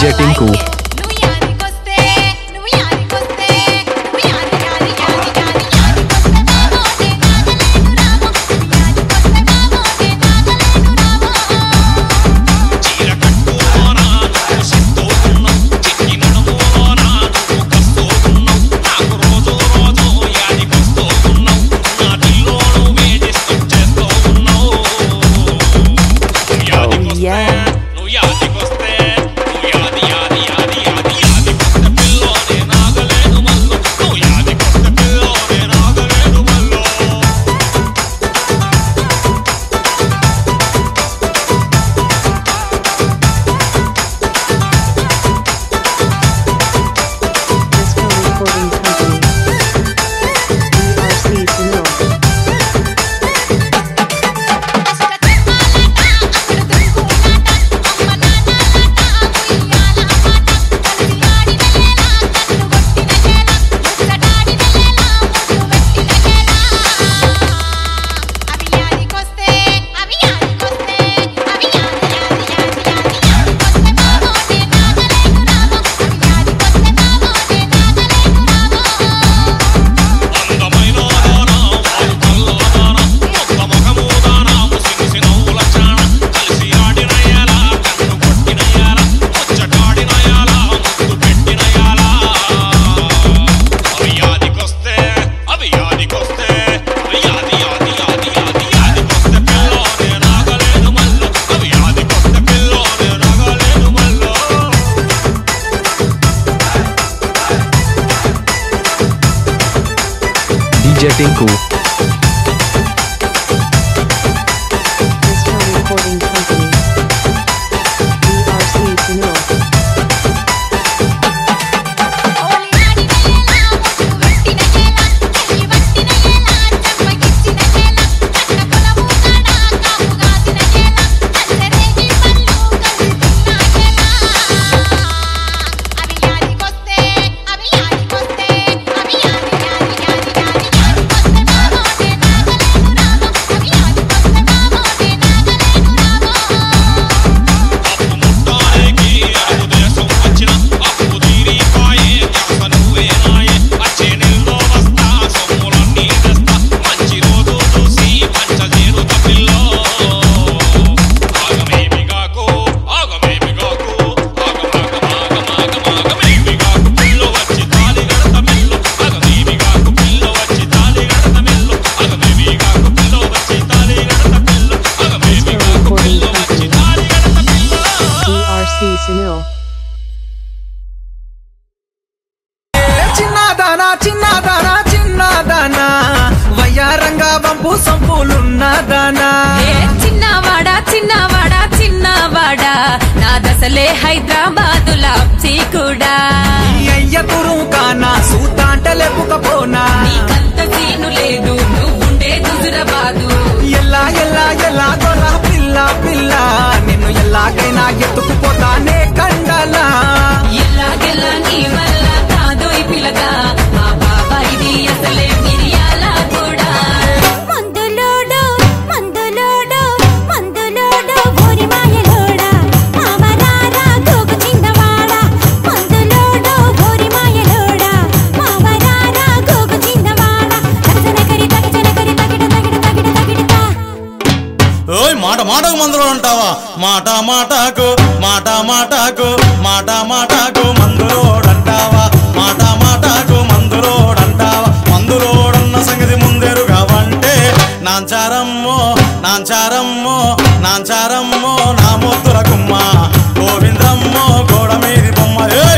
DJ Tinku. నువ్వు యాదికొస్తే నువ్వు యాదికొస్తే నువ్వు యాది యాది యాది యాది యాదికొస్తే బాబోతే నాగలేను రామో యాదికొస్తే బాబోతే నాగలేను రామో చీర కట్టుకోనా నువ్వు సిద్ధోకున్నావు చిక్కి నడుమోనా నువ్వు కస్తోకున్నావు నాకు రోజు రోజు యాదికొస్తోకున్నావు నా దిల్లోను వేధిస్తూ ఉన్నావు నువ్వు యాదికొస్తే నువ్వు యాదికొస్తే నువ్వు యాది యాది యాది యాది యాదికొస్తే పిల్లోనే నాగలేదు మల్లో నువ్వు యాదికొస్తే పిల్లోనే నాగలేదు మల్లో Disco Recording Company. DRC Sunil. అష్ట చెమ్మాలాట అక్కడ దుంకులాట అమ్మ నాన్నలాట ఉయ్యాల అమ్మాట కలిసి ఆడిన నేల కన్ను కొట్టిన నేల ముచ్చటాడిన నేల ముద్దు పెట్టిన నేల అవి యాదికొస్తే అవి యాదికొస్తే అవి యాది యాది యాది యాది యాదికొస్తే బాబోతే నాగలేను రామో అవి యాదికొస్తే బాబోతే నాగలేను రామో అందమైన దానా వారు కల్లోదానా మొక్క మొఖమూదానా ముసిముసి నవ్వుల చాణ కలిసి ఆడిన యాల కన్ను కొట్టిన యాల ముచ్చటాడిన యాల ముద్దు పెట్టిన యాల అవి యాదికొస్తే అవి యాదికొస్తే అవి యాది యాది యాది యాది యాదికొస్తే పిల్లోనే నాగలేదు మల్లో అవి యాదికొస్తే పిల్లోనే నాగలేదు మల్లో DJ Tinku. Disco Recording Company. DRC Sunil. ఓలి ఆడిన నేల ముద్దు పెట్టిన నేల చెయ్యి పట్టిన నేల చెమ్మకిచ్చిన నేల కట్ట పొలము కాడ కాపు కాసిన నేల కల్లెరేగి పళ్ళు కలిసి తిన్న నేల అవి యాదికొస్తే అవి యాదికొస్తే అవి యాది యాది యాది యాది యాదికొస్తే బాబోతే నాగలేను రామో అవి యాదికొస్తే బాబోతే నాగలేను రామో అప్పు ముట్టానికి అడుగు దేశం వచ్చిన అప్పు తీరిపాయే ధ్యాస నువ్వే నాయే వచ్చే నెల్లో వస్తా సొమ్ములన్నీ తెస్తా మంచి రోజు చూసి పంచజేరుత పిల్లో ఆగమేమి గాకు ఆగమేమి గాకు ఆగమాగమాగమాగమాగమేమి గాకు పిల్లో వచ్చి తాలి గడత మెల్లు ఆగమేమి గాకు పిల్లో వచ్చి తాలి గడత మెల్లు ఆగమేమి గాకు పిల్లో వచ్చి తాలి గడత మెల్లు ఆగమేమి గాకు పిల్లో వచ్చి తాలి గడత మెల్లు DRC Sunil. చిన్నదానా చిన్నదానా చిన్నదానా వయ్యారంగా వంపు సంపులున్నదానా ఏ చిన్నవాడా చిన్నవాడా చిన్నవాడా నా దశలే హైదరాబాదులా కూడా ఈ అయ్య తురు కానా సూతాంట లేపుకపోనా నీకంత సీను లేదు నువ్వుండే హుజురాబాదు ఎల్లా ఎల్లా ఎల్లా గొర్ర పిల్ల పిల్ల నిన్ను ఎల్లాగైనా ఎత్తుకుపోతానే కండలా ఎల్లాగెల్లా నీ వల్ల కాదోయ్ పిలగా మా బాబాయిది అసలే మిరియాల కూడా మందులోడు మందులోడు మందులోడు ఓరి మాయలోడా మామరారా గోగు చిన్నవాడా మందులోడు ఓరి మాయలోడా మామరారా గోగు చిన్నవాడా తగజన కరి తగజన కరి తగిడ తగిడ తగిడ తగిడతా ఓయ్ మాట మాటకు మందులో అంటావా మాట మాటకు మాట మాటకు మాట మాటకు మందులోడంటావా మాట మాటకు మందులోడంటావా మందులోడన్న సంగతి ముందెరుగావంటే నాంచారమ్మో నాంచారమ్మో నాంచారమ్మో నా ముద్దుల గుమ్మ గోవిందమ్మో గోడ మీది బొమ్మ ఏయ్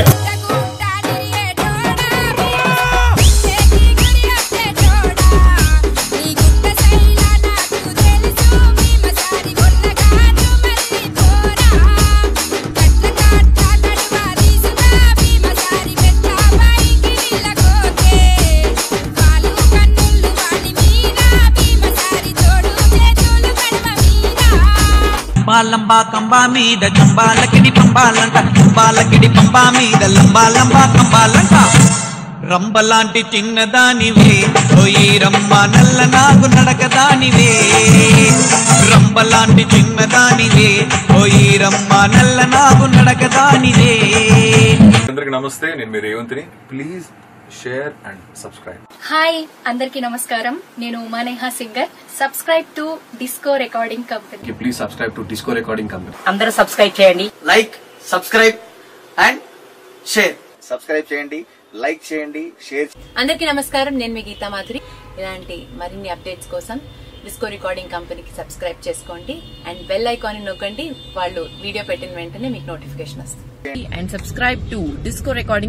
లంబా కంబా మీద జంబాలకిడి పంబాలంట పంబాలకిడి పంబా మీద లంబా లంబా కంబాలంట రంబలాంటి చిన్నదానివే ఓయి రమ్మ నల్ల నాగు నడకదానివే రంబలాంటి చిన్నదానివే ఓయి రమ్మ నల్ల నాగు నడకదానివే అందరికి నమస్తే నేను మీ రేవంత్ని please share and subscribe hi అందరికీ నమస్కారం నేను Umaneha singer subscribe to disco recording company please subscribe to disco recording company అందరూ సబ్స్క్రైబ్ చేయండి like subscribe and share subscribe చేయండి లైక్ చేయండి షేర్ అందరికీ నమస్కారం నేను మీ గీతా మాధురి ఇలాంటి మరిన్ని అప్డేట్స్ కోసం డిస్కో రికార్డింగ్ కంపెనీకి సబ్స్క్రైబ్ చేసుకోండి అండ్ బెల్ ఐకాన్ నొక్కండి వాళ్ళు వీడియో పెట్టిన వెంటనే మీకు నోటిఫికేషన్ వస్తుంది and subscribe to disco recording